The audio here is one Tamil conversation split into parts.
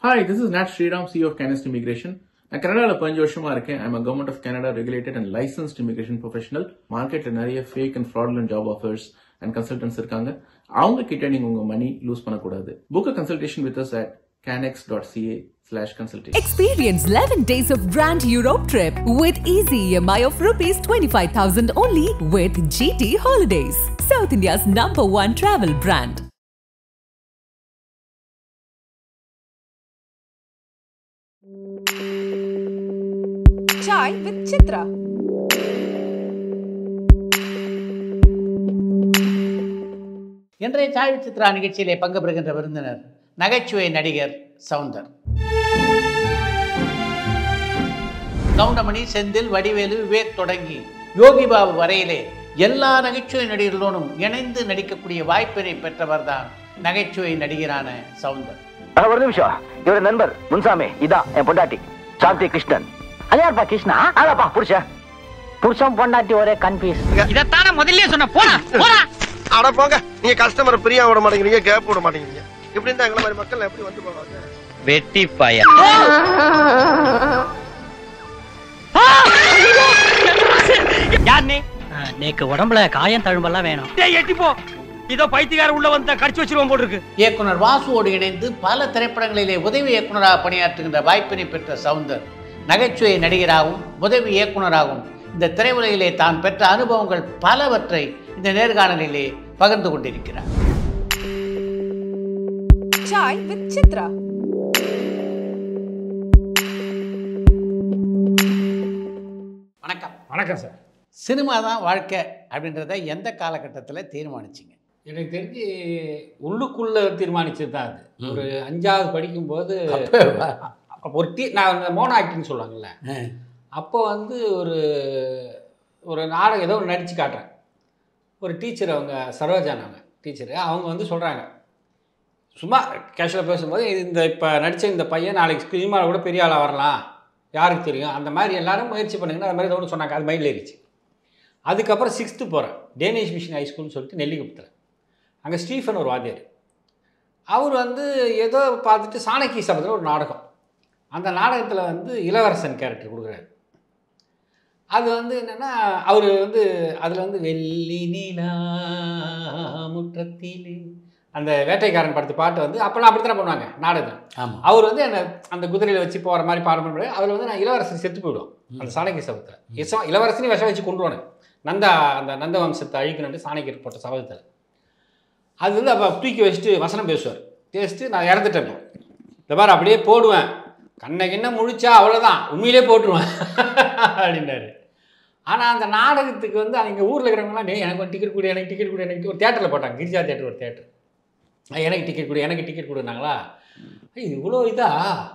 Hi, this is Nat Sriram, CEO of Canist Immigration. நான் கனடாவில் பதினஞ்சு வருஷமா இருக்கேன் I'm government of Canada regulated and licensed immigration professional மார்க்கெட்ல நிறைய fake and fraudulent job offers and consultants இருக்காங்க அவங்க கிட்ட நீங்க உங்க மணி லூஸ் பண்ணக்கூடாது book a consultation with us at canex.ca dot CA slash consultation Experience 11 days of Grand Europe trip with easy EMI of rupees 25,000 only with GT Holidays, South India's number one travel brand. Chai with Chitra. இன்றைய சாய் சித்ரா நிகழ்ச்சியிலே பங்கு பெறுகின்ற விருந்தினர் நகைச்சுவை நடிகர் சவுந்தர் கவுண்டமணி செந்தில் வடிவேலு விவேக் தொடங்கி யோகி பாபு வரையிலே எல்லா நகைச்சுவை நடிகர்களோடும் இணைந்து நடிக்கக்கூடிய வாய்ப்பினை பெற்றவர் தான் நகைச்சுவை நடிகரான சவுந்தர் அஹ், ஒரு நிமிஷம் இவர நண்பர் முன்சாமி இதான் என் பொண்டாட்டி சாந்தி கிருஷ்ணன் அது யாருப்பா கிருஷ்ணா அதாப்பா புருஷன் புருஷன் பொண்டாட்டி ஒரே கன்ஃபியூஸ் இதைத்தானே முதல்ல சொன்ன போடா போடா அட போங்க நீங்க கஸ்டமர் ஃப்ரீயா விட மாட்டேங்கிறீங்க கேப் விட மாட்டேங்கிறீங்க இப்படி இருந்தா எங்களை மாதிரி மக்கள் எப்படி வந்து போவாங்க வெட்டி பைய யார் நீ நேக்கு உடம்புல காயம் தழும்பெல்லாம் வேணும் டேய் எட்டி போ இதோ பைத்தியக்கார உள்ள வந்தா கடிச்சு வச்சிருவோம் போல இருக்கு இயக்குனர் வாசுவோடு இணைந்து பல திரைப்படங்களிலே உதவி இயக்குனராக பணியாற்றுகின்ற வாய்ப்பினை பெற்ற சவுந்தர் நகைச்சுவை நடிகராகவும் உதவி இயக்குனராகவும் இந்த திரையுலகிலே தான் பெற்ற அனுபவங்கள் பலவற்றை இந்த நேர்காணலிலே பகிர்ந்து கொண்டிருக்கிறார் Chai with Chitra. வணக்கம் வணக்கம் சார் சினிமா தான் வாழ்க்கை அப்படின்றத எந்த காலகட்டத்தில் தீர்மானிச்சிங்க எனக்கு தெரிஞ்சு உள்ளுக்குள்ள தீர்மானிச்சது தான் அது ஒரு அஞ்சாவது படிக்கும்போது அப்ப ஒரு டீ நான் இந்த மோனோ ஆக்டிங் சொல்லுவாங்கல்ல அப்போ வந்து ஒரு ஒரு நாடகம் ஏதோ ஒன்று நடித்து காட்டுறேன் ஒரு டீச்சர் அவங்க சரோஜான் அவங்க டீச்சரு அவங்க வந்து சொல்கிறாங்க சும்மா கேஷுவலாக பேசும்போது இந்த இப்போ நடித்த இந்த பையன் நாளைக்கு சினிமாவில் கூட பெரிய ஆளாக வரலாம் யாருக்கு தெரியும் அந்த மாதிரி எல்லாரும் முயற்சி பண்ணுங்கன்னா அது மாதிரி ஏதோ ஒன்று சொன்னாங்க அது மைண்டில் ஏறிச்சு அதுக்கப்புறம் சிக்ஸ்த்து போகிறேன் டேனிஷ் மிஷன் ஹைஸ்கூல்னு சொல்லிட்டு நெல்லிக்குப்பத்தில் அங்கே ஸ்டீஃபன் ஒரு வாத்தியார் அவர் வந்து ஏதோ பார்த்துட்டு சாணக்கிய சபத்தில் ஒரு நாடகம் அந்த நாடகத்தில் வந்து இளவரசன் கேரக்டர் கொடுக்குறாரு அது வந்து என்னென்னா அவர் வந்து அதில் வந்து வெள்ளி நிலா முற்றத்திலே அந்த வேட்டைக்காரன் படத்து பாட்டு வந்து அப்போல்லாம் அப்படி தானே பண்ணுவாங்க நாடகம் ஆமாம் அவர் வந்து என்னை அந்த குதிரையில் வச்சு போகிற மாதிரி பாடம் பண்ணுறாரு அதில் வந்து நான் இளவரசன் செத்து போயிடுவோம் அந்த சாணக்கிய சபத்தில் இசம் இளவரசனையும் விஷம் வச்சு கொண்டு போனேன் நந்தா அந்த நந்த வம்சத்தை அழிக்கணும்னு சாணக்கியர் போட்ட சபதத்தில் அது வந்து அப்போ தூக்கி வச்சுட்டு வசனம் பேசுவார் பேசிட்டு நான் இறந்துட்டேன் இப்போ. இந்த மாதிரி அப்படியே போடுவேன் கண்ணை கிண்ண முழிச்சா அவ்வளோதான் உண்மையிலே போட்டுருவேன் அப்படின்னாரு ஆனால் அந்த நாடகத்துக்கு வந்து அவங்க ஊரில் இருக்கிறவங்களாம் "டேய், எனக்கு ஒரு டிக்கெட் கொடு எனக்கு டிக்கெட் கொடு எனக்கு ஒரு தேட்டரில் போட்டாங்க கிரிஜா தேட்டர் ஒரு தேட்டர் எனக்கு டிக்கெட் கொடு எனக்கு டிக்கெட் கொடுனாங்களா ஐய், இது இவ்வளோ இதா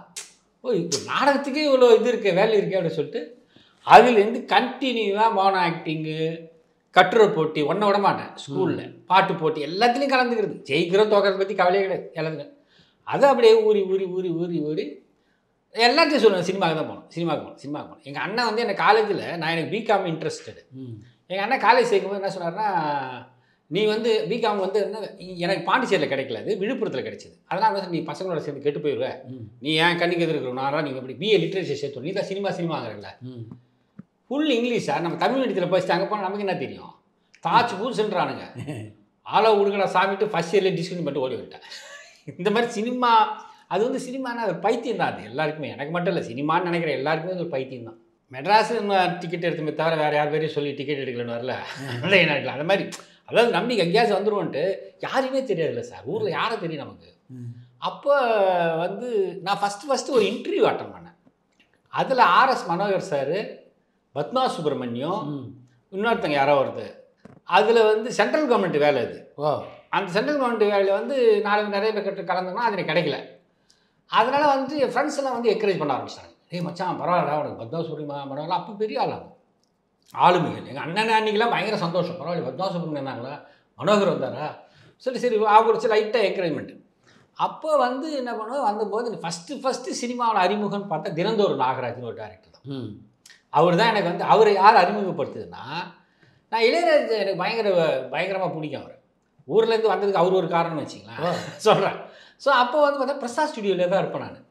ஓ இப்போ நாடகத்துக்கே இவ்வளோ இது இருக்கே வேல்யூ இருக்கே அப்படின்னு சொல்லிட்டு அதுலேருந்து கண்டினியூவாக மோனோ ஆக்டிங்கு கட்டுரை போட்டி ஒன்றை விட மாட்டேன் ஸ்கூலில் பாட்டு போட்டி எல்லாத்துலேயும் கலந்துக்கிறது ஜெயிக்கிறோம் தோக்கிறத பற்றி கவலையே கிடையாது எல்லாத்துக்கும் அதை அப்படியே ஊறி ஊறி ஊறி ஊறி ஊறி எல்லாத்தையும் சொல்லுவேன் சினிமாவுக்கு தான் போகணும் சினிமாவுக்கு போகணும் சினிமாவுக்கு போகணும் எங்கள் அண்ணன் வந்து எனக்கு காலேஜில் நான் எனக்கு பிகாம் இன்ட்ரெஸ்டடு எங்கள் அண்ணன் காலேஜ் சேர்க்கும்போது என்ன சொன்னார்னா நீ வந்து பிகாம் வந்து என்ன எனக்கு பாண்டிச்சேரியில் கிடைக்கல அது விழுப்புரத்தில் கிடைச்சிது அதனால் வந்து நீ பசங்களோட சேர்ந்து கெட்டு போயிடுவ நீ ஏன் கண்ணுக்கு எதிர்க்க இருக்கணும் நான் நீங்கள் இப்படி பிஏ லிட்ரேச்சர் சேர்த்து நீ தான் சினிமா சினிமாங்கிறல்ல ஃபுல் இங்கிலீஷா நம்ம தமிழ் மீடியத்தில் படிச்சுட்டு அங்கே போனால் நமக்கு என்ன தெரியும் தாச்சு பூசுன்றானுங்க ஆளோ உடுக்கடா சாமிட்டு ஃபஸ்ட் இயர்லேயே டிஸ்கன்யூ பண்ணிட்டு ஓடி விட்டேன் இந்த மாதிரி சினிமா அது வந்து சினிமானா அது பைத்தியம் தான் அது எல்லாருக்குமே எனக்கு மட்டும் இல்லை சினிமான்னு நினைக்கிற எல்லாருக்குமே அது ஒரு பைத்தியம் தான் மெட்ராஸ் டிக்கெட் எடுத்துமே தவிர வேறு யார் பேரையும் சொல்லி டிக்கெட் எடுக்கலன்னு வரல இல்லை என்ன அந்த மாதிரி அதாவது நம்பிக்கை எங்கேயாச்சும் வந்துருவோன்ட்டு யாரையுமே தெரியாதுல்ல சார் ஊரில் யாரை தெரியும் நமக்கு அப்போ வந்து நான் ஃபஸ்ட்டு ஃபஸ்ட்டு ஒரு இன்டர்வியூ அட்டன் பண்ணேன் அதில் ஆர்எஸ் மனோகர் சார் பத்மா சுப்பிரமணியம் இன்னொருத்தங்க யாரோ வருது அதில் வந்து சென்ட்ரல் கவர்மெண்ட் வேலை அது ஓ அந்த சென்ட்ரல் கவர்மெண்ட் வேலையில் வந்து நாளைக்கு நிறைய பேர் கட்டு கலந்தோம்னா அது எனக்கு கிடைக்கல அதனால் வந்து என் ஃப்ரெண்ட்ஸ் எல்லாம் வந்து என்கரேஜ் பண்ண ஆரம்பிச்சிட்டாங்க ஏய் மச்சான் பரவாயில்ல உனக்கு பத்மா சுப்ரமணியம் மனோகர்லாம் அப்போ பெரிய ஆளாகும் ஆளுமைகள் எங்கள் அண்ணன் அன்னைக்கெல்லாம் பயங்கர சந்தோஷம் பரவாயில்ல பத்மா சுப்ரமணியம் இருந்தாங்களா மனோகர் வந்தாரா சரி சரி அவங்க ஒரு லைட்டாக என்கரேஜ்மெண்ட் அப்போ வந்து என்ன பண்ணுவோம் வந்தபோது ஃபஸ்ட்டு ஃபஸ்ட்டு சினிமாவில் அறிமுகம்னு பார்த்தா தினந்தோறு நாகராஜ்னு ஒரு டேரக்டர் தான் அவர் தான் எனக்கு வந்து அவர் யார் அறிமுகப்படுத்துதுன்னா நான் இளையராஜா எனக்கு பயங்கர பயங்கரமாக பிடிக்கும் அவர் ஊர்லேருந்து வந்ததுக்கு அவர் ஒரு காரணம் வச்சுங்களேன் சொல்கிறேன் ஸோ அப்போ வந்து பார்த்தா பிரசாத் ஸ்டுடியோவில் தான் இருப்பேன் நான்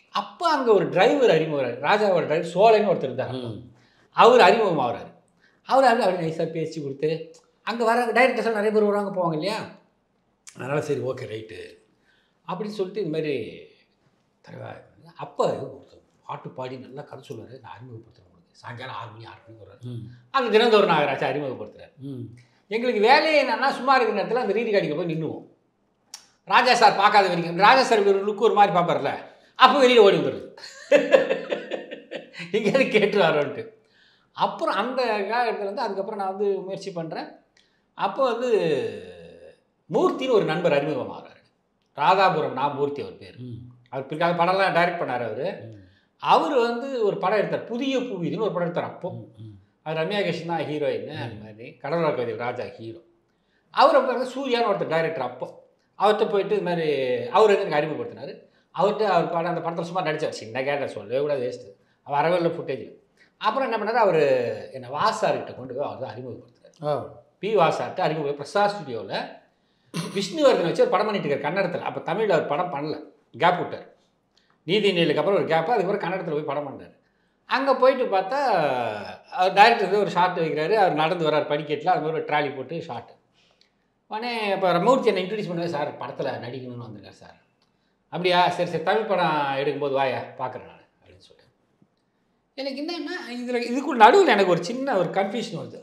அப்போ அங்கே ஒரு டிரைவர் அறிமுகம் ராஜாவோட டிரைவர் சோலைன்னு ஒருத்தர் இருந்தார் அவர் அறிமுகம் ஆகுறாரு அவர் அப்படி அப்படி நைஸாக பேசி கொடுத்து அங்கே வர டைரக்டர்ஸ் நிறைய பேர் வருவாங்க போவாங்க இல்லையா அதனால் சரி ஓகே ரைட்டு அப்படின்னு சொல்லிட்டு இது மாதிரி தலைவா அப்போ ஒருத்தர் பாட்டு பாடி நல்லா கதை சொல்லுவார் நான் அறிமுகப்படுத்துகிறேன் உங்களுக்கு சாயங்காலம் ஆறு மணி ஆறு மணிக்கு வர்றாரு அந்த தினந்தோறும் நாகராஜ் அறிமுகப்படுத்துறாரு எங்களுக்கு வேலையே என்னன்னா சும்மா இருக்கிற நேரத்தில் அந்த ரீதி காடிக்கு போய் நின்றுவோம் ராஜா சார் பார்க்காத வரைக்கும் ராஜா சார் ஒரு லுக்கு ஒரு மாதிரி பார்ப்பார்ல அப்போ வெளியில் ஓடி வந்துடுது எங்கேயாவது கேட்டு வரோன்ட்டு அப்புறம் அந்த காலத்தில் வந்து அதுக்கப்புறம் நான் வந்து முயற்சி பண்ணுறேன் அப்போ வந்து மூர்த்தின்னு ஒரு நண்பர் அறிமுகமாகறாரு ராதாபுரம் நான் மூர்த்தி அவர் பேர் அவர் பிற்கால படம்லாம் டைரக்ட் பண்ணார் அவர் அவர் வந்து ஒரு படம் எடுத்தார் புதிய பூவிதுன்னு ஒரு படம் எடுத்தார் அப்போ அது ரம்யா கிருஷ்ணன் தான் ஹீரோயின் அந்த மாதிரி கடலூர் கோவில் ராஜா ஹீரோ அவர் பாருங்க சூர்யான்னு ஒருத்தர் டைரக்டர் அப்போ அவர்கிட்ட போயிட்டு இது மாதிரி அவர் வந்து எனக்கு அறிமுகப்படுத்தினார் அவர்கிட்ட அவர் படம் அந்த படத்தில் சும்மா நடிச்சார் சின்ன கேட்ட சொல்லவே கூட வேஸ்ட்டு அவர் வரவில்லை ஃபுட்டேஜ் அப்புறம் என்ன பண்ணார் அவர் என்னை வாசார்கிட்ட கொண்டு போய் அவர் தான் அறிமுகப்படுத்தினார் பி வாசார்கிட்ட அறிமுக பிரசாத் ஸ்டுடியோவில் விஷ்ணுவர்தன் வச்சு ஒரு படம் பண்ணிட்டு இருக்கார் கன்னடத்தில் அப்போ தமிழில் அவர் படம் பண்ணல கேப் விட்டார் நீதி நீலுக்கு அப்புறம் ஒரு கேப்பு அதுக்கப்புறம் கன்னடத்தில் போய் படம் பண்ணார் அங்கே போயிட்டு பார்த்தா அவர் டைரக்டர் ஒரு ஷார்ட் வைக்கிறாரு அவர் நடந்து வர்றார் படிக்கட்டில் அது மாதிரி ஒரு ட்ராலி போட்டு ஷார்ட் உடனே இப்போ மூர்த்தி என்னை இன்ட்ரடியூஸ் பண்ணுவேன் சார் படத்தில் நடிக்கணும்னு வந்திருக்கார் சார் அப்படியா சரி சரி தமிழ் படம் எடுக்கும்போது வாயா பார்க்குறேன் நான் அப்படின்னு சொல்லிட்டு எனக்கு என்னன்னா இதில் இதுக்குள்ள நடுவில் எனக்கு ஒரு சின்ன ஒரு கன்ஃபியூஷன் வருது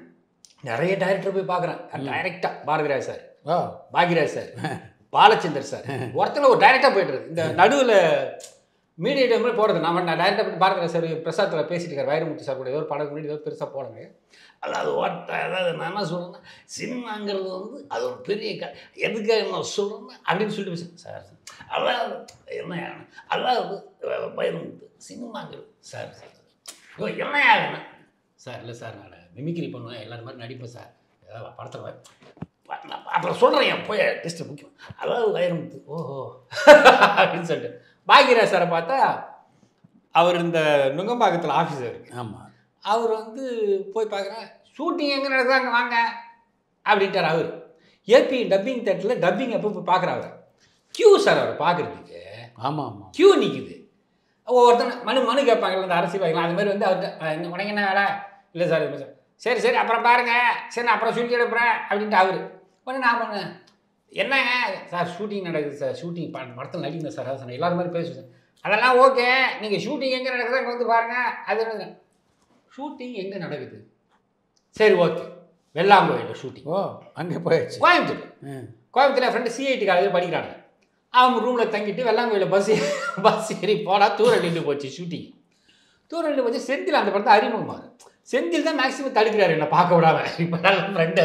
நிறைய டைரக்டர் போய் பார்க்குறேன் டைரக்டாக Bharathiraj sir Bhagyaraj sir Balachander sir ஒருத்தர் ஒரு டைரக்டாக போய்ட்டுருது இந்த நடுவில் மீடியா டைமில் போகிறது நம்ம நான் டைரக்டாக போய் பாரதிராஜ் சார் பிரசாத்தில் பேசிட்டு இருக்கார் வைரமுத்து சார் கூட ஏதோ ஒரு படம் முன்னாடி ஏதோ பெருசாக போடுங்க அதாவது ஒருத்த அதாவது நான் என்ன சொல்கிறேன்னா சினிமாங்கிறது வந்து அது ஒரு பெரிய க எதுக்காக நான் சொல்கிறேன்னா அப்படின்னு சொல்லிட்டு பேசுகிறேன் சார் அதாவது என்ன அதாவது வைரமுத்து சினிமாங்கிறது சார் சார் ஐயோ என்ன ஆகணும் சார் இல்லை சார் நான் மிமிக்ரி பண்ணுவேன் எல்லாரும் மாதிரி நடிப்பேன் சார் ஏதாவது படத்தில் நான் அப்புறம் சொல்கிறேன் போய் டெஸ்ட்டு முக்கியம் அதாவது வைரமுத்து ஓஹோ அப்படின்னு சொல்லிட்டு பாக்யராஜ் சாரை பார்த்தா அவர் இந்த நுங்கம்பாக்கத்தில் ஆஃபீஸர் இருக்கு ஆமாம் அவர் வந்து போய் பார்க்குறேன் ஷூட்டிங் எங்கே நடக்குதாங்க வாங்க அப்படின்ட்டார் அவர் ஏபி டப்பிங் தேட்டரில் டப்பிங் எப்போ போய் பார்க்குறாரு அவர் கியூ சார் அவர் பார்க்குறதுக்கு ஆமாம் ஆமாம் கியூ நிற்குது ஒவ்வொருத்தன் மனு மனு கேட்பாங்கல்ல இந்த அரசியல் அது மாதிரி வந்து அவர்கிட்ட உனக்கு என்ன வேலை இல்லை சார் இல்லை சார் சரி சரி அப்புறம் பாருங்க சரி நான் அப்புறம் சொல்லி எடுப்புறேன் அப்படின்ட்டு அவர் உடனே நான் பண்ணேன் என்னங்க சார் ஷூட்டிங் நடக்குது சார் ஷூட்டிங் படத்தில் நடிக்கணும் சார் அதான் சொன்னேன் எல்லாரும் மாதிரி பேசுவேன் சார் அதெல்லாம் ஓகே நீங்கள் ஷூட்டிங் எங்கே நடக்குதோ அங்கே வந்து பாருங்கள் அது ஷூட்டிங் எங்கே நடக்குது சரி ஓகே வெள்ளாங்கோயில் ஷூட்டிங் ஓ அங்கே போயிடுச்சு கோயம்புத்தூர் கோயம்புத்தூர் ஃப்ரெண்டு சிஐடி காலேஜில் படிக்கிறாங்க அவன் ரூமில் தங்கிட்டு வெள்ளாங்கோயில் பஸ் பஸ் ஏறி போனால் தூரம் நின்று போச்சு ஷூட்டிங் தூரம் நின்று போச்சு செந்தில் அந்த படத்தை அறிமுகமாக செந்தில் தான் மேக்ஸிமம் தடுக்கிறாரு என்ன பார்க்க விடாம இப்போ நல்ல ஃப்ரெண்டு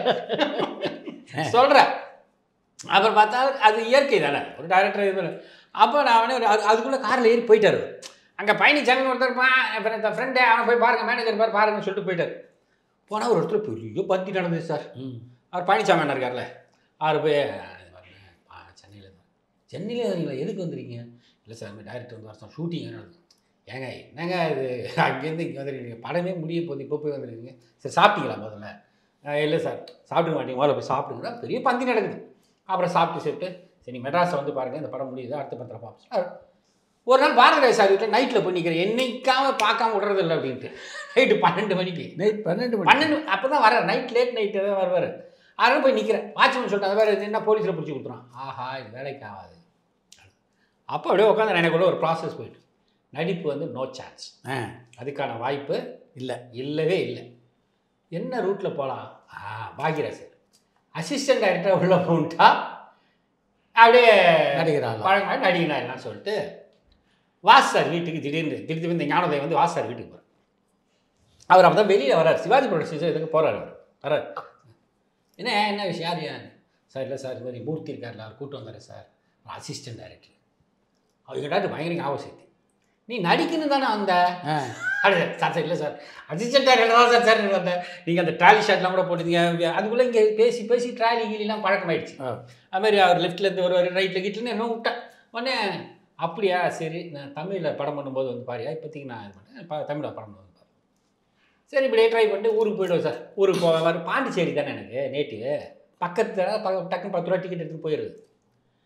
சொல்கிறேன் அப்புறம் பார்த்தா அது இயற்கை தானே ஒரு டைரக்டர் இது அப்போ நான் அவனே ஒரு அது அதுக்குள்ளே காரில் ஏறி போயிட்டார் அங்கே பழனிசாமி ஒருத்தர் இருப்பான் ஃப்ரெண்டே அவனை போய் பாருங்கள் மேனேஜர் பாரு பாருங்கன்னு சொல்லிட்டு போயிட்டார் போனால் ஒரு இடத்துல பெரிய பந்தி நடந்தது சார் அவர் பழனிசாமி அண்ணன் இருக்கார்ல அவர் போய் சென்னையில் தான் சென்னையில் வரீங்களா எதுக்கு வந்துருக்கீங்க இல்லை சார் இந்த டைரக்டர் வந்து வருஷம் ஷூட்டிங் நடக்குது ஏங்க என்னங்க இது அங்கேருந்து இங்கே வந்துருக்கீங்க படமே முடிய போகுது இப்போ போய் வந்துருக்கீங்க சரி சாப்பிட்டீங்களா முதல்ல இல்லை சார் சாப்பிட மாட்டீங்க முதல்ல போய் சாப்பிடுங்க பெரிய பந்தி நடக்குது அப்புறம் சாப்பிட்டு சாப்பிட்டு சரி மெட்ராஸை வந்து பாருங்கள் இந்த படம் முடியுது அடுத்த பத்திரம் பார்ப்போம் ஒரு நாள் பாரதிராஜ் சார் வீட்டில் நைட்டில் போய் நிற்கிறேன் என்னைக்காம பார்க்காம விடுறது இல்லை அப்படின்ட்டு நைட்டு பன்னெண்டு மணிக்கு நைட் பன்னெண்டு மணி பன்னெண்டு அப்போ தான் வர நைட் லேட் நைட்டு தான் வருவார் அதனால போய் நிற்கிறேன் வாட்ச்மேன் சொல்லிட்டு அது வேறு என்ன போலீஸில் பிடிச்சி கொடுத்துறான் ஆஹா இது வேலைக்கு ஆகாது அப்போ அப்படியே உட்காந்து எனக்குள்ள ஒரு ப்ராசஸ் போயிட்டு நடிப்பு வந்து நோ சான்ஸ் ஆ அதுக்கான வாய்ப்பு இல்லை இல்லவே இல்லை என்ன ரூட்டில் போகலாம் ஆ பாக்யராஜ் அசிஸ்டன்ட் டைரக்டர் உள்ள போன்ட்டா அப்படியே நடிகராகலாம். பழங்க நடிகனா என்னன்னு சொல்லிட்டு வாஸ் சார் வீட்டுக்கு திடீர்னு திடீர்னு இந்த ஞானோதயம் வந்து வாஸ் சார் வீட்டுக்கு போகிறார் அவர் அப்போ தான் வெளியில் வரார் சிவாஜி ப்ரொடக்ஷன்ஸ் இதுக்கு போகிறார் அவர் வரார் என்ன என்ன விஷயம் யார் ஏன் சார் இல்லை சார் இது மாதிரி மூர்த்தி இருக்கார்ல அவர் கூட்டு வந்தார் சார் அசிஸ்டன்ட் டைரக்டர் அவங்க டாக்டர் பயங்கர ஞாபகம் சேர்த்து நீ நடிக்கணும் தானே வந்த ஆ அது சார் சார் இல்லை சார் அசிஸ்டன்ட் டைரக்டர் தான் சார் சார் வந்தேன் நீங்கள் அந்த ட்ராலி ஷாட்லாம் கூட போட்டுருந்தீங்க அதுக்குள்ளே இங்கே பேசி பேசி ட்ராலி கீழிலாம் பழக்கமாயிடுச்சு ஆ. அது மாதிரி அவர் லெஃப்ட்லேருந்து வருவார் ரைட்டில் கிட்டலேருந்து என்ன விட்டேன் உடனே அப்படியா சரி நான் தமிழில் படம் பண்ணும்போது வந்து பாரியா இப்போதைக்கு நான் இது பண்ணேன் ப- தமிழில் படம் பண்ணும்போது பாரு சரி இப்படியே ட்ரை பண்ணிட்டு ஊருக்கு போயிடுவோம் சார் ஊருக்கு போவேன் பாண்டிச்சேரி தானே எனக்கு நேட்டிவ் பக்கத்தில் பக்க டக்குன்னு பத்து ரூபா டிக்கெட் எடுத்துட்டு போயிடுது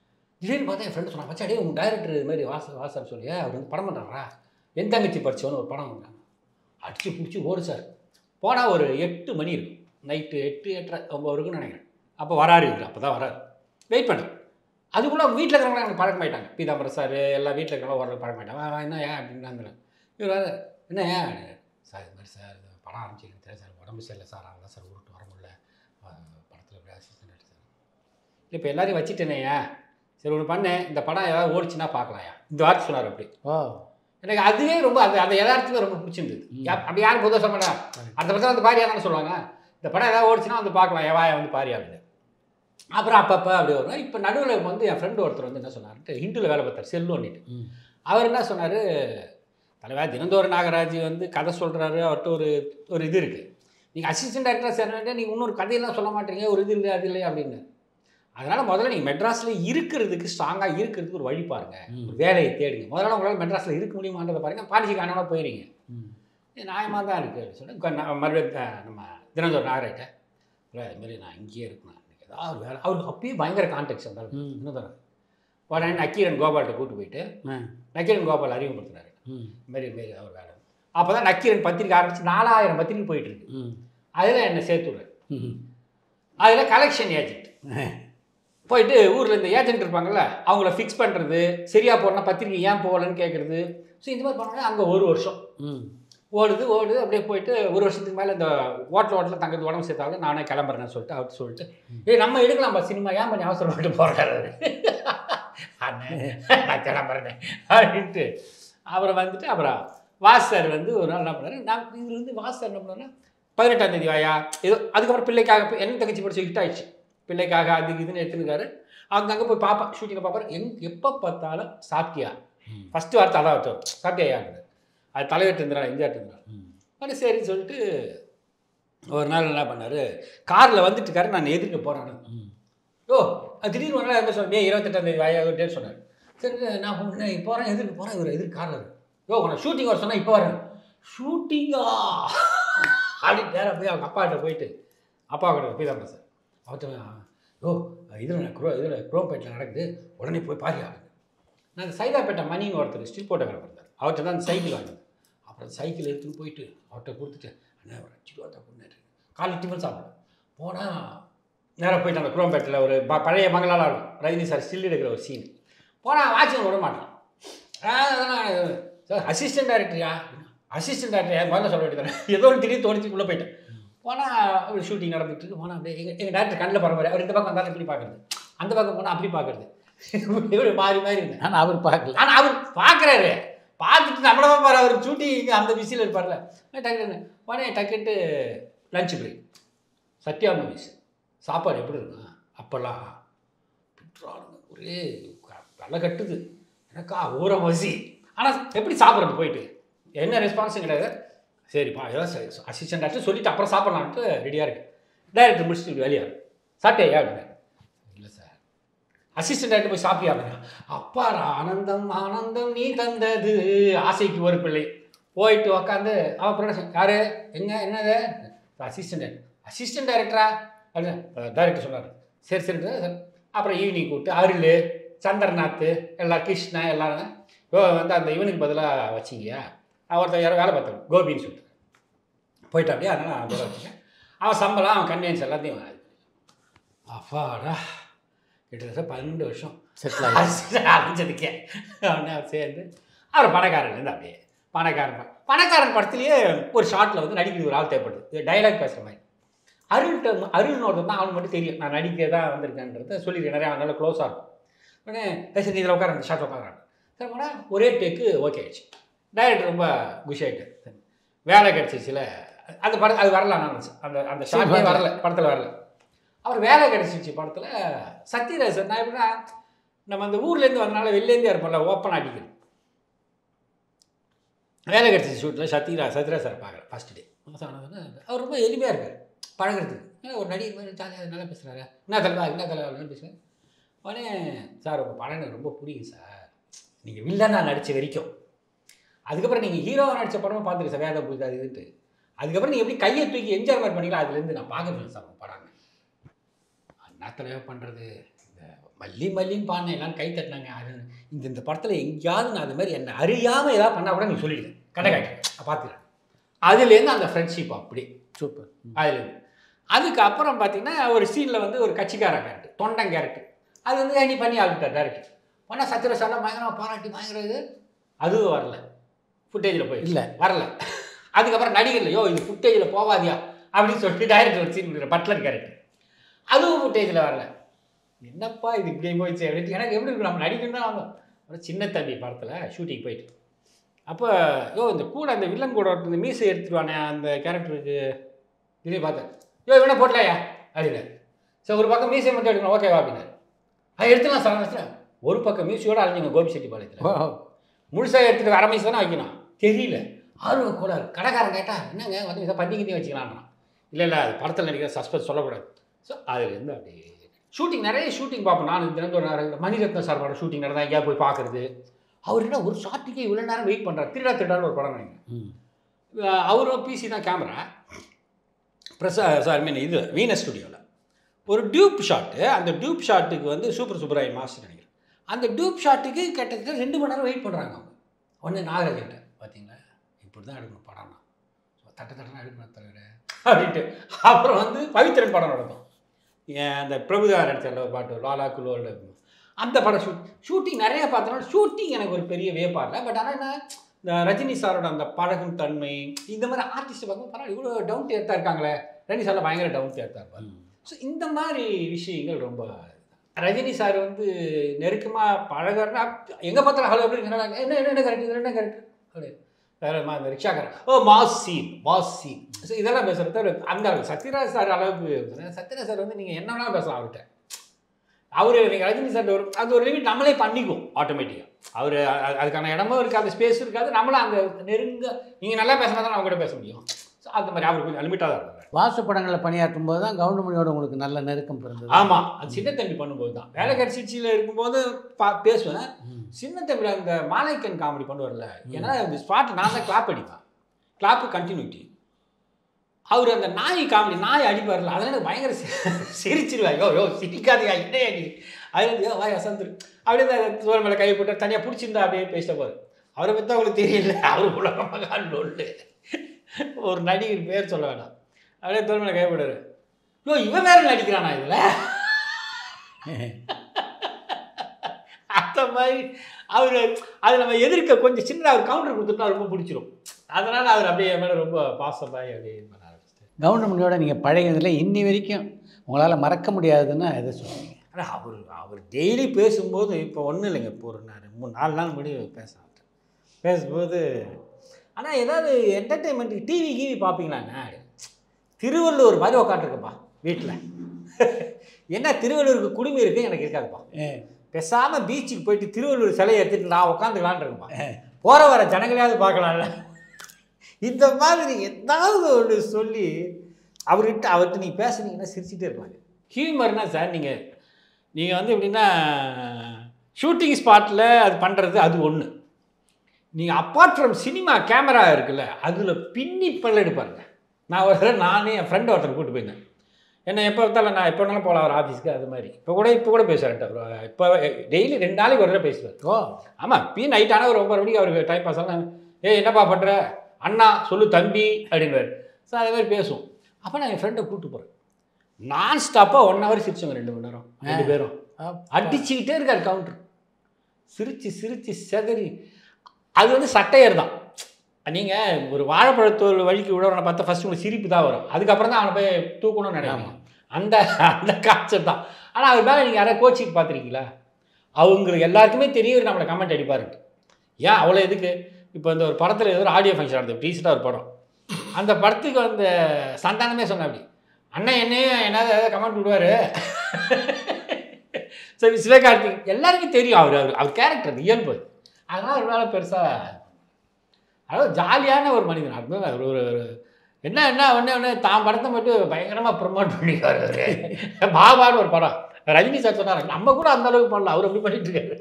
திடீர்னு பார்த்தா என் ஃப்ரெண்டு சொன்னா மச்சான் டேய் உங்கள் டைரக்டர் இது மாதிரி வாச வாசர் சொல்லி அவர் வந்து படம் பண்ணுறாரா என் தங்கச்சி படிச்சவனு ஒரு படம் வந்தாங்க அடிச்சு பிடிச்சி ஓடு சார் போனால் ஒரு எட்டு மணி இருக்கும் நைட்டு எட்டு எட்டரை ஒம்பது இருக்குன்னு நினைக்கிறேன் அப்போ வராரு இவர் அப்போ தான் வராரு வெயிட் பண்ணுறேன் அதுக்குள்ளே வீட்டில் இருக்கிறவங்க எனக்கு பழக்கமாயிட்டாங்க பீதாம்பரம் சார் எல்லாம் வீட்டில் இருக்கிறவங்க ஓரளவு பழக்கமாயிட்டாங்க "வா, வா, என்ன ஏன் அப்படின்னு இவர் வர என்ன ஏன் அப்படின்னு. சார் இது மாதிரி சார் இது படம் ஆரம்பிச்சிருக்கு தெரியாது சார் உடம்பு சரியில்லை சார் அதான் சார் உருட்டு வர முடியல படத்தில் எப்படி அசிஸ்டன்ட் சார் இப்போ எல்லாரையும் வச்சுட்டேனேயா சரி ஒன்று பண்ணேன் இந்த படம் ஏதாவது ஓடிச்சுன்னா பார்க்கலாம்யா இந்த வார்த்தை சொன்னார் அப்படி ஓ எனக்கு அதுவே ரொம்ப அந்த அந்த யதார்த்தமே ரொம்ப பிடிச்சிருந்தது யா- அப்படி யாரும் பொதுவாக சொல்ல மாட்டாங்க அந்த படத்தில் வந்து பாரியா தானே சொல்லுவாங்க இந்த படம் ஏதாவது ஓடிச்சுன்னா வந்து பார்க்கலாம் ஏவாயா வந்து பாரியா அப்படின்னு அப்புறம் அப்பப்போ அப்படி வரும் இப்போ நடுவில் வந்து என் ஃப்ரெண்டு ஒருத்தர் வந்து என்ன சொன்னார்ட்டு ஹிந்துவில் வேலை பார்த்தார் செல்லுன்னிட்டு அவர் என்ன சொன்னார் தலைவர் தினந்தோறும் நாகராஜ் வந்து கதை சொல்கிறாரு அவர்கிட்ட ஒரு ஒரு இது இருக்குது நீங்கள் அசிஸ்டன்ட் டேரக்டராக சேர வேண்டிய நீங்கள் இன்னொரு கதையெல்லாம் சொல்ல மாட்டீங்க ஒரு இது இல்லை அது இல்லை அப்படின்னு அதனால் முதல்ல நீங்கள் மெட்ராஸில் இருக்கிறதுக்கு ஸ்ட்ராங்காக இருக்கிறதுக்கு ஒரு வழி பாருங்க ஒரு வேலையை தேடுங்க முதல்ல உங்களால் மெட்ராஸில் இருக்க முடியுமான்றதை பாருங்க பாண்டிச்சி காணாமல் போயிடுங்க இது நியாயமாக தான் இருக்குது அப்படின்னு சொல்லி கொ- நான் மறுபடியும் அஹ், நம்ம தினந்தோறும் நாகராஜ்ட்ட இல்லை இதுமாரி நான் இங்கேயே இருக்கணும் எனக்கு ஏதாவது ஒரு வேலை அவருக்கு அப்பயே பயங்கர கான்டெக்ட் இருந்தாலும் இன்னும் உடனே நக்கீரன் கோபால்கிட்ட கூட்டு போயிட்டு நக்கீரன் கோபால் அறிமுகப்படுத்துறாரு மாரி மாரி அவர் வேலை அப்போ தான் நக்கீரன் பத்திரிக்கை ஆரம்பிச்சு நாலாயிரம் பத்திரிக்கை போயிட்டு இருக்கு அதில் என்னை சேர்த்து விடுறேன் அதில் கலெக்ஷன் ஏஜென்ட் போயிட்டு ஊரில் இந்த ஏஜென்ட் இருப்பாங்கல்ல அவங்கள ஃபிக்ஸ் பண்ணுறது சரியாக போடணும் பத்திரிக்கை ஏன் போகலன்னு கேட்குறது ஸோ இந்த மாதிரி பண்ணோன்னா அங்கே ஒரு வருஷம் ஓடுது ஓடுது அப்படியே போயிட்டு ஒரு வருஷத்துக்கு மேலே இந்த ஹோட்டல் ஹோட்டலில் தங்கிறது உடம்பு சேர்த்தாலும் நானே கிளம்புறேன்னு சொல்லிட்டு அவர் சொல்லிட்டு ஏய் நம்ம எடுக்கலாம்பா சினிமா ஏன் பண்ணி அவசரப்பட்டு போகிறாரு அண்ணே நான் கிளம்புறேன் அப்படின்ட்டு அப்புறம் வந்துட்டு அப்புறம் வாஸ் சார் வந்து ஒரு நாள் என்ன பண்ணாரு நான் இவர் வந்து வாஸ் சார் என்ன பண்ணாருன்னா பதினெட்டாம் தேதி வாயா ஏதோ அதுக்கப்புறம் பிள்ளைக்காக போய் என்ன தங்கச்சி படிச்சு ஹிட் ஆயிடுச்சு பிள்ளைக்காக அது இதுன்னு எடுத்துருக்காரு அவங்க அங்கே போய் பார்ப்பா ஷூட்டிங்கை பார்ப்பாரு எங் எப்போ பார்த்தாலும் சாப்பிட்டியா ஃபஸ்ட்டு வார்த்தை அதான் வரும் சாப்பிட்டியா அது தலைவர் இருந்தாரா எம்ஜிஆர் இருந்தாரா அது சரின்னு சொல்லிட்டு ஒரு நாள் என்ன பண்ணார் காரில் வந்துட்டு இருக்காரு நான் எதிர்க்க போகிறேன் ஓ அது திடீர்னு ஒரு நாள் என்ன சொன்னேன் இருபத்தெட்டாம் தேதி வாயா டேட் சொன்னார் சரி நான் உடனே போகிறேன் எதிர்க்க போகிறேன் இவர் எதிர்க்க காரில் இருக்கு யோ உனக்கு ஷூட்டிங் வர சொன்னால் இப்போ வரேன் ஷூட்டிங்கா அப்படின்னு நேராக போய் அவங்க அப்பாகிட்ட போயிட்டு அப்பா கிட்ட போய் தான் சார் அவர்கிட்ட ஓ இதில் க்ரோ இதில் குரோம்பேட்டில் நடக்குது உடனே போய் பாரியா நாங்கள் சைதாப்பேட்டை மணின்னு ஒருத்தர் ஸ்டில் போட்டோகிராஃபர் இருந்தார் அவர்கிட்ட தான் அந்த சைக்கிள் வாங்கினது அப்புறம் சைக்கிள் எடுத்துன்னு போயிட்டு அவர்கிட்ட கொடுத்துட்டு அண்ணா ஒரு அஞ்சு ரூபா தான் கொண்டாரு காலையில் டிஃபன் சாப்பிட போனால் நேராக போயிட்டு அந்த குரோம்பேட்டில் ஒரு ப பழைய மங்களாலாம் இருக்கும் ரஜினி சார் ஸ்டில் எடுக்கிற ஒரு சீன் போனால் வாட்சிங் விட மாட்டான் சார் அசிஸ்டன்ட் டேரக்டரியா அசிஸ்டன்ட் டேரக்டர் முதல்ல சொல்ல வேண்டியது ஏதோ ஒரு திடீர்னு தோணிச்சு உள்ளே போயிட்டேன் போனால் ஷூட்டிங் நடந்துட்டு இருக்கு போனால் அப்படியே எங்கள் எங்கள் டேரக்டர் கண்ணில் பரவாயில்ல அவர் இந்த பக்கம் வந்தாலும் இப்படி பார்க்குறது அந்த பக்கம் போனால் அப்படி பார்க்குறது இப்படி மாறி மாறி இருந்தேன் ஆனால் அவர் பார்க்கல ஆனால் அவர் பார்க்குறாரு பார்த்துட்டு நம்மள பாரு அவர் ஷூட்டிங் அந்த பிஸியில் இருப்பார்ல டக்குன்னு உடனே டக்குட்டு லஞ்ச் பிரேக் சத்யா மூவிஸ் சாப்பாடு எப்படி இருக்கும் அப்போல்லாம் பிட்ரானுங்க ஒரே வெள்ளை கட்டுது எனக்கா ஊற வசி ஆனால் எப்படி சாப்பிட்றது போயிட்டு என்ன ரெஸ்பான்ஸும் கிடையாது சரிப்பா ஏதாவது அசிஸ்டன்ட் டாக்டர் சொல்லிட்டு அப்புறம் சாப்பிட்லான்ட்டு ரெடியாக இருக்கு டைரக்டர் முடிச்சுட்டு வெளியாக சாப்பிட்டேயா அப்படின்னு இல்லை சார் அசிஸ்டன்ட் டைரக்டர் போய் சாப்பிட்டியா அப்படின்னா அப்பா ஆனந்தம் ஆனந்தம் நீ தந்தது ஆசைக்கு ஒரு பிள்ளை போயிட்டு உக்காந்து அவன் ப்ரொடக்ஷன் யாரு எங்க என்னது அசிஸ்டன்ட் அசிஸ்டன்ட் டைரக்டரா அப்படின்னு டைரக்டர் சொன்னார் சரி சரி சார் அப்புறம் ஈவினிங் கூப்பிட்டு அருள் சந்திரநாத் எல்லாம் கிருஷ்ணா எல்லாரும் ஓ வந்து அந்த இவனுக்கு பதிலாக வச்சிங்கயா நான் ஒருத்தர் யாரோ வேலை பார்த்தேன் கோபின்னு சொல்லிட்டு போயிட்டு அப்படியே அதனால் நான் பதிலாக வச்சுக்கேன் அவன் சம்பளம் அவன் கன்வீனியன்ஸ் எல்லாத்தையும் வாங்கி. அப்பாடா கிட்டத்தட்ட பன்னெண்டு வருஷம் செட்டில் அழிஞ்சதுக்கே அவனே அவர் சேர்ந்து அவர் பணக்காரன்லேருந்து அப்படியே பணக்காரன் ப- பணக்காரன் படத்துலேயே ஒரு ஷார்ட்டில் வந்து நடிக்கிறது ஒரு ஆள் தேவைப்படுது டைலாக் பேசுகிற மாதிரி அருள்கிட்ட அருள்னு ஒருத்தர் தான் அவனுக்கு மட்டும் தெரியும் நான் நடிக்க தான் வந்திருக்கேன்றத சொல்லியிருக்கேன் நிறையா நல்லா க்ளோஸாக இருக்கும் உடனே "ஏய், சரி இதில் உட்கார அந்த ஷார்ட் உட்காரான் சரி போனால் ஒரே டேக்கு ஓகே ஆயிடுச்சு டைரக்டர் ரொம்ப குஷி ஆகிட்டார் சரி வேலை கிடச்சிச்சில அந்த படம் அது வரல நான் அந்த அந்த ஷார்ட்டே வரல படத்தில் வரல அவர் வேலை கிடச்சிச்சு படத்தில் சத்யராஜ் சார் நான் எப்படின்னா நம்ம அந்த ஊர்லேருந்து வந்தனால வெளிலேருந்தே இருப்போம்ல ஓப்பன் அடிக்கிறது வேலை கிடச்சிச்சு ஷூட்டில் சத்யராஜ் சத்யராஜ் சார் பார்க்குறேன் ஃபஸ்ட் டே அவர் ரொம்ப எளிமையாக இருக்கார் பழகுறதுக்கு ஏன்னா ஒரு நடிகர் மாதிரி ஜாலியாக நல்லா பேசுகிறாரு என்ன தலைவா என்ன தலைவா பேசுகிறேன் உடனே சார் உங்கள் படம் எனக்கு ரொம்ப பிடிக்கும் சார் நீங்கள் வில்லனாக நடித்த வரைக்கும் அதுக்கப்புறம் நீங்கள் ஹீரோவாக நடித்த படமும் பார்த்துருக்கேன் சார் வேலை புரியுது அது இதுன்ட்டு அதுக்கப்புறம் நீங்கள் எப்படி கையை தூக்கி என்ஜாய் மாதிரி பண்ணீங்களா அதுலேருந்து நான் பார்க்கறேன் சார் உங்கள் படம் என்ன தலைவா பண்ணுறது இந்த மல்லி மல்லின்னு பாடினேன் எல்லாம் கை தட்டினாங்க அது இந்த இந்த படத்தில் எங்கேயாவது நான் அது மாதிரி என்னை அறியாமல் ஏதாவது பண்ணால் கூட நீ சொல்லிடு கடை காட்டு பார்த்துக்கிறேன் அதுலேருந்து அந்த ஃப்ரெண்ட்ஷிப் அப்படி சூப்பர் அதுலேருந்து அதுக்கப்புறம் பார்த்தீங்கன்னா ஒரு சீனில் வந்து ஒரு கட்சிக்கார கேரக்டர் தொண்டன் கேரக்டர் அது வந்து ஏன் நீ பண்ணி ஆகிட்டார் டேரக்டர் பண்ணால் சத்திர சாலை பயங்கரமாக பாராட்டி பயங்கர இது அதுவும் வரல ஃபுட்டேஜில் போய் இல்ல. வரல அதுக்கப்புறம் நடிகர்ல யோ இது ஃபுட்டேஜில் போவாதியா அப்படின்னு சொல்லிட்டு டைரக்டர் ஒரு சீன் கொடுக்குற பட்லர் கேரக்டர் அதுவும் ஃபுட்டேஜில் வரல என்னப்பா இது இப்படி போயிடுச்சு அப்படின்ட்டு எனக்கு எப்படி இருக்கு நம்ம நடிக்கணும் தான் வந்தோம் அப்புறம் சின்ன தம்பி படத்தில் ஷூட்டிங் போயிட்டு அப்போ யோ இந்த கூட அந்த வில்லன் கூட ஒருத்தன் இந்த மீசை எடுத்துருவானே அந்த கேரக்டருக்கு இதே பார்த்தேன் யோ இவனை போட்டலையா அப்படின்னாரு சரி ஒரு பக்கம் மீசை மட்டும் எடுக்கணும் ஓகேவா அப்படின்னாரு அது எடுத்துலாம் சார் ஒரு பக்கம் மீசையோட அழிஞ்சுங்க கோபி செட்டி பாளையத்தில் முழுசாக எடுத்துட்டு அரை மீசை தானே வைக்கணும் தெரியல ஆர்வ கூடாது கடைக்காரன் கேட்டா என்னங்க வந்து இதை பந்தி கிந்தி வச்சுக்கலான்றான் இல்லை இல்லை அது படத்தில் நடிக்கிற சஸ்பென்ஸ் சொல்லக்கூடாது ஸோ அதுலேருந்து அப்படி ஷூட்டிங் நிறைய ஷூட்டிங் பார்ப்போம் நான் தினந்தோறும் நேரம் மணிரத்னம் சார் படம் ஷூட்டிங் நடந்தால் எங்கேயா போய் பார்க்குறது அவர் என்ன ஒரு ஷாட்டுக்கே இவ்வளோ நேரம் வெயிட் பண்ணுறாரு திருடா திருடான்னு ஒரு படம் நினைக்கிறேன் அஹ் அவரும் பிசி தான் கேமரா பிரசா சார் மீன் இது வீனஸ் ஸ்டுடியோவில் ஒரு டியூப் ஷாட்டு அந்த டியூப் ஷாட்டுக்கு வந்து சூப்பர் சூப்பராய் மாஸ்டர் நினைக்கிறேன் அந்த டியூப் ஷாட்டுக்கு கிட்டத்தட்ட ரெண்டு மணி நேரம் வெயிட் பண்ணுறாங்க அவங்க ஒன்று நாகராஜன்ட்ட பார்த்தீங்களா இப்படி தான் எடுக்கணும் படம்னா ஸோ தட்ட தட்டனா எடுக்கணும் தவிர அப்படின்ட்டு அப்புறம் வந்து பவித்திரன் படம் நடக்கும் ஏன் அந்த பிரபுதா நடிச்ச ஒரு பாட்டு லாலா குலோட அந்த படம் ஷூட் ஷூட்டிங் நிறைய பார்த்தோம்னா ஷூட்டிங் எனக்கு ஒரு பெரிய வேப்பாக இல்லை பட் ஆனால் என்ன இந்த ரஜினி சாரோட அந்த பழகும் தன்மை இந்த மாதிரி ஆர்டிஸ்ட் பார்க்கும் பரவாயில்ல இவ்வளோ டவுன் தேர்த்தாக இருக்காங்களே ரஜினி சாரில் பயங்கர டவுன் தேர்த்தாக இருப்பார் ஸோ இந்த மாதிரி விஷயங்கள் ரொம்ப ரஜினி சார் வந்து நெருக்கமாக பழகிறனா எங்கே பார்த்தாலும் ஹலோ எப்படி என்னடா, என்ன என்ன என்ன கரெக்ட் இது என்ன கரெக்ட் அப்படி வேற மா இந்த ரிக்ஷாக்காரன் ஓ mass scene mass scene so இதெல்லாம் பேசுகிறது தவிர அந்த அளவுக்கு சத்யராஜ் சார் அளவுக்கு சத்யராஜ் சார் வந்து நீங்கள் என்ன வேணாலும் பேசலாம் அவர்கிட்ட அவர் நீங்கள் ரஜினி சார் ஒரு அது ஒரு லிமிட் நம்மளே பண்ணிக்குவோம் ஆட்டோமேட்டிக்காக அவர் அதுக்கான இடமும் இருக்காது ஸ்பேஸ் இருக்காது நம்மளும் அந்த நெருங்க நீங்கள் நல்லா பேசினா தான் அவங்க கூட பேச முடியும் ஸோ அந்த மாதிரி அவர் கொஞ்சம் லிமிட்டாக தான் இருக்காரு வாசு படங்களில் பணியாற்றும் போது தான் கவுண்டமணியோட உங்களுக்கு நல்ல நெருக்கம் பிறந்தது ஆமாம் அது சின்ன தம்பி பண்ணும்போது தான் வேலை கட்சிச்சியில் இருக்கும்போது பா பேசுவேன் சின்ன தம்பி அந்த மாலைக்கன் காமெடி கொண்டு வரல ஏன்னா இந்த ஸ்பாட் நான் தான் கிளாப் அடிப்பேன் கிளாப்பு கண்டினியூட்டி அவர் அந்த நாய் காமெடி நாய் அடிப்பார்ல அதெல்லாம் எனக்கு பயங்கர சி- சிரிச்சிருவாய் யோ யோ சிரிக்காதையா என்ன அடி அது வந்து, "யோ, வாய் அசந்துரு அப்படியே இந்த சோழ மேலே கை போட்டு தனியாக பிடிச்சிருந்தா அப்படியே பேசிட்ட போது அவரை பற்றி அவங்களுக்கு தெரியல அவர் உலக மகான் ஒன்று ஒரு நடிகர் பேர் சொல்ல வேணாம் அப்படியே தோல் மேலே கை போடுறாரு யோ இவன் வேற நடிக்கிறானா இதில் அந்த மாதிரி அவர் அது நம்ம எதிர்க்க கொஞ்சம் சின்ன அவர் கவுண்டர் கொடுத்துட்டா ரொம்ப பிடிச்சிரும் அதனால் அவர் அப்படியே என் மேலே ரொம்ப பாசமாகி அப்படியே பண்ண ஆரம்பிச்சிட்டார் கவுண்டமணியோட நீங்கள் பழகினதில் இன்னி வரைக்கும் உங்களால் மறக்க முடியாதுன்னா எதை சொல்லுவீங்க ஆனால் அவர் அவர் டெய்லி பேசும்போது இப்போ ஒன்றும் இல்லைங்க இப்போ ஒரு நான் மூணு நாலு நாள் முன்னாடி பேச ஆரம்பிச்சேன். பேசும்போது ஆனால் ஏதாவது என்டர்டெயின்மெண்ட்டுக்கு டிவி கிவி பார்ப்பீங்களாண்ணா திருவள்ளூர் மாதிரி உக்காண்டிருக்குப்பா வீட்டில் என்ன திருவள்ளூருக்கு குடுமி இருக்குது எனக்கு இருக்காதுப்பா பேசாமல் பீச்சுக்கு போயிட்டு திருவள்ளூர் சிலையை எடுத்துட்டு நான் உட்காந்துக்கலான் இருக்குப்பா போகிற வர ஜனங்களையாவது பார்க்கலாம்ல இந்த மாதிரி ஏதாவது ஒன்று சொல்லி அவர்கிட்ட அவர்கிட்ட நீங்கள் பேசுனீங்கன்னா சிரிச்சுட்டே இருப்பாங்க ஹியூமர்னா சார் நீங்கள் நீங்கள் வந்து எப்படின்னா ஷூட்டிங் ஸ்பாட்டில் அது பண்ணுறது அது ஒன்று நீங்கள் அப்பார்ட் ஃப்ரம் சினிமா கேமரா இருக்குல்ல அதில் பின்னி பல்ல எடுப்பாருங்க நான் ஒரு தடவை நானே என் ஃப்ரெண்ட் ஒருத்தர் கூப்பிட்டு போயிருந்தேன் என்ன எப்போ பார்த்தாலும் நான் எப்போ வேணாலும் போகலாம் அவர் ஆஃபீஸ்க்கு அது மாதிரி இப்போ கூட இப்போ கூட பேசுவார்ட்ட அவர் இப்போ டெய்லி ரெண்டு நாளைக்கு ஒரு தடவை பேசுவார் ஓ ஆமாம் பி நைட் ஆனால் ஒரு ஒன்பது மணிக்கு அவருக்கு டைம் பாஸ் ஆனால் ஏய் என்னப்பா பண்ணுற அண்ணா சொல்லு தம்பி அப்படின்வார் ஸோ அதே மாதிரி பேசுவோம் அப்போ நான் என் ஃப்ரெண்டை கூப்பிட்டு போகிறேன் நான் ஸ்டாப்பாக ஒன் ஹவர் சிரிச்சோங்க ரெண்டு மணி நேரம் ரெண்டு பேரும் அடிச்சுக்கிட்டே இருக்கார் கவுண்டர் சிரிச்சு சிரிச்சு செதறி அது வந்து சட்டையர் தான் நீங்கள் ஒரு வாழைப்பழத்தோல் வழிக்கு விடவனை பார்த்தா ஃபஸ்ட்டு உங்களுக்கு சிரிப்பு தான் வரும் அதுக்கப்புறம் தான் அவனை போய் தூக்கணும்னு நினைப்பாங்க அந்த அந்த கான்செப்ட் தான் ஆனால் அவர் மேலே நீங்கள் யாராவது கோச்சிங் பார்த்துருக்கீங்களா அவங்களுக்கு எல்லாருக்குமே தெரியும் இவர் நம்மளை கமெண்ட் அடிப்பாருன்ட்டு ஏன் அவ்வளோ எதுக்கு இப்போ இந்த ஒரு படத்தில் ஏதோ ஒரு ஆடியோ ஃபங்க்ஷன் நடந்தது ரீசெண்டாக ஒரு படம் அந்த படத்துக்கு வந்த சந்தானமே சொன்ன அப்படி அண்ணன் என்னையும் என்ன ஏதாவது கமெண்ட் விடுவார் சரி சிவகார்த்திக் எல்லாருக்கும் தெரியும் அவர் அவர் அவர் கேரக்டர் இயல்பு அது. அதனால் ஒரு வேலை பெருசாக அதாவது ஜாலியான ஒரு மனிதன் அது ஒரு ஒரு ஒரு- என்ன என்ன ஒன்று ஒன்று தான் படத்தை மட்டும் பயங்கரமாக ப்ரொமோட் பண்ணிக்காரு அவர் பாபான்னு ஒரு படம் ரஜினி சார் சொன்னார் நம்ம கூட அந்த அளவுக்கு பண்ணல அவர் அப்படி பண்ணிட்டு இருக்காரு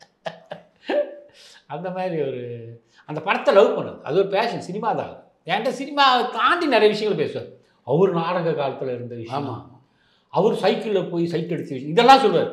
அந்த மாதிரி ஒரு அந்த படத்தை லவ் பண்ணுது அது ஒரு பேஷன் சினிமா தான் என்கிட்ட சினிமாவை தாண்டி நிறைய விஷயங்கள் பேசுவார் அவர் நாடக காலத்தில் இருந்த விஷயம் ஆமாம் அவர் சைக்கிளில் போய் சைட் அடிச்சு வச்சு இதெல்லாம் சொல்லுவார்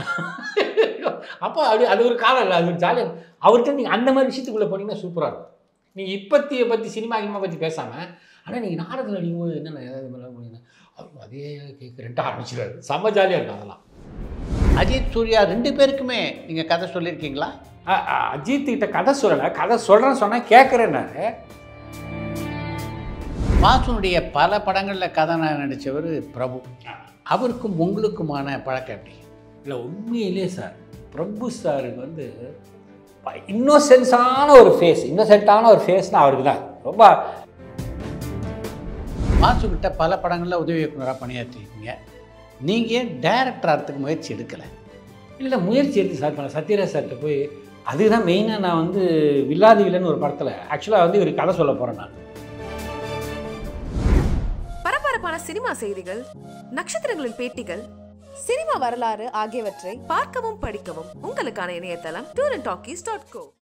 அப்போ அது அது ஒரு காலம் இல்லை அது ஒரு ஜாலியாக அவர்கிட்ட நீங்கள் அந்த மாதிரி விஷயத்துக்குள்ளே போனீங்கன்னா சூப்பராக இருக்கும் நீங்கள் இப்பத்தியை பற்றி சினிமா கினிமா பற்றி பேசாமல் ஆனால் நீங்கள் நாடகம் நடிக்கும்போது என்னென்ன ஏதாவது பண்ண முடியுங்க அவர் அதே கேட்குறேன்ட்டு ஆரம்பிச்சிடுவார் செம்ம ஜாலியாக இருக்கும் அதெல்லாம் அஜித் சூர்யா ரெண்டு பேருக்குமே நீங்கள் கதை சொல்லியிருக்கீங்களா அ- அ- அஜித் கிட்ட கதை சொல்லலை கதை சொல்கிறேன்னு சொன்னால் கேட்குறேன்னாரு வாசுனுடைய பல படங்களில் கதாநாயகன் நடித்தவர் பிரபு அவருக்கும் உங்களுக்குமான பழக்கம் எப்படி இல்லை உண்மையிலே சார் பிரபு சாருக்கு வந்து இன்னோசென்ஸான ஒரு ஃபேஸ் இன்னோசென்ட்டான ஒரு ஃபேஸ்னால் அவருக்கு தான் ரொம்ப வாசு கிட்ட பல படங்களில் உதவி இயக்குனராக பணியாற்றிருக்கீங்க நீங்கள் ஏன் டைரக்டர் ஆகிறதுக்கு முயற்சி எடுக்கலை இல்லை முயற்சி எடுத்து சார் இப்போ நான் சத்யராஜ் சார்கிட்ட போய் அதுதான் மெயினாக நான் வந்து வில்லாதி வில்லன்னு ஒரு படத்தில் ஆக்சுவலாக வந்து இவர் கதை சொல்ல போகிறேன் நான் பரபரப்பான சினிமா செய்திகள் நட்சத்திரங்களின் பேட்டிகள் சினிமா வரலாறு ஆகியவற்றை பார்க்கவும் படிக்கவும் உங்களுக்கான இணையதளம் tour and talkies dot go